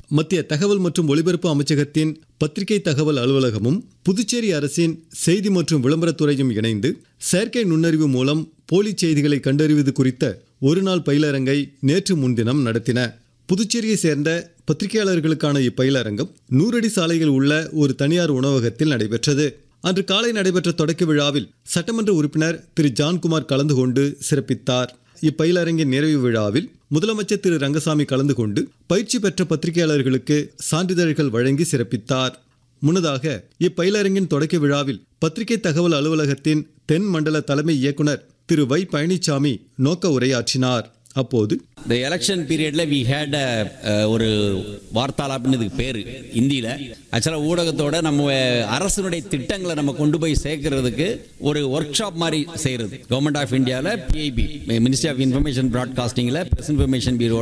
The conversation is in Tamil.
மத்திய தகவல் மற்றும் ஒலிபரப்பு அமைச்சகத்தின் பத்திரிகை தகவல் அலுவலகமும் புதுச்சேரி அரசின் செய்தி மற்றும் விளம்பரத்துறையும் இணைந்து செயற்கை நுண்ணறிவு மூலம் போலி செய்திகளை கண்டறிவது குறித்த ஒருநாள் பயிலரங்கை நேற்று முன்தினம் நடத்தின புதுச்சேரியை சேர்ந்த பத்திரிகையாளர்களுக்கான இப்பயிலரங்கம் நூறடி சாலையில் உள்ள ஒரு தனியார் உணவகத்தில் நடைபெற்றது அன்று காலை நடைபெற்ற தொடக்க விழாவில் சட்டமன்ற உறுப்பினர் திரு ஜான்குமார் கலந்து கொண்டு சிறப்பித்தார் இப்பயிலரங்கின் நிறைவு விழாவில் முதலமைச்சர் திரு ரங்கசாமி கலந்து கொண்டு பயிற்சி பெற்ற பத்திரிகையாளர்களுக்கு சான்றிதழ்கள் வழங்கி சிறப்பித்தார் முன்னதாக இப்பயிலரங்கின் தொடக்க விழாவில் பத்திரிகை தகவல் அலுவலகத்தின் தென் மண்டல தலைமை இயக்குனர் திரு வை பழனிசாமி நோக்க உரையாற்றினார் அப்போது இந்த எலெக்ஷன் பீரியட்ல வி ஹேட் ஒரு வார்த்தாலாப்னு இதுக்கு பேர் இந்தியில ஆக்சுவலாக ஊடகத்தோட நம்ம அரசினுடைய திட்டங்களை நம்ம கொண்டு போய் சேர்க்கறதுக்கு ஒரு ஒர்க் ஷாப் மாதிரி செய்யறது கவர்மெண்ட் ஆஃப் இந்தியாவில் பிஐபி மினிஸ்ட்ரி ஆஃப் இன்ஃபர்மேஷன் ப்ராட்காஸ்டிங்கில் பிரஸ் இன்ஃபர்மேஷன் பியூரோ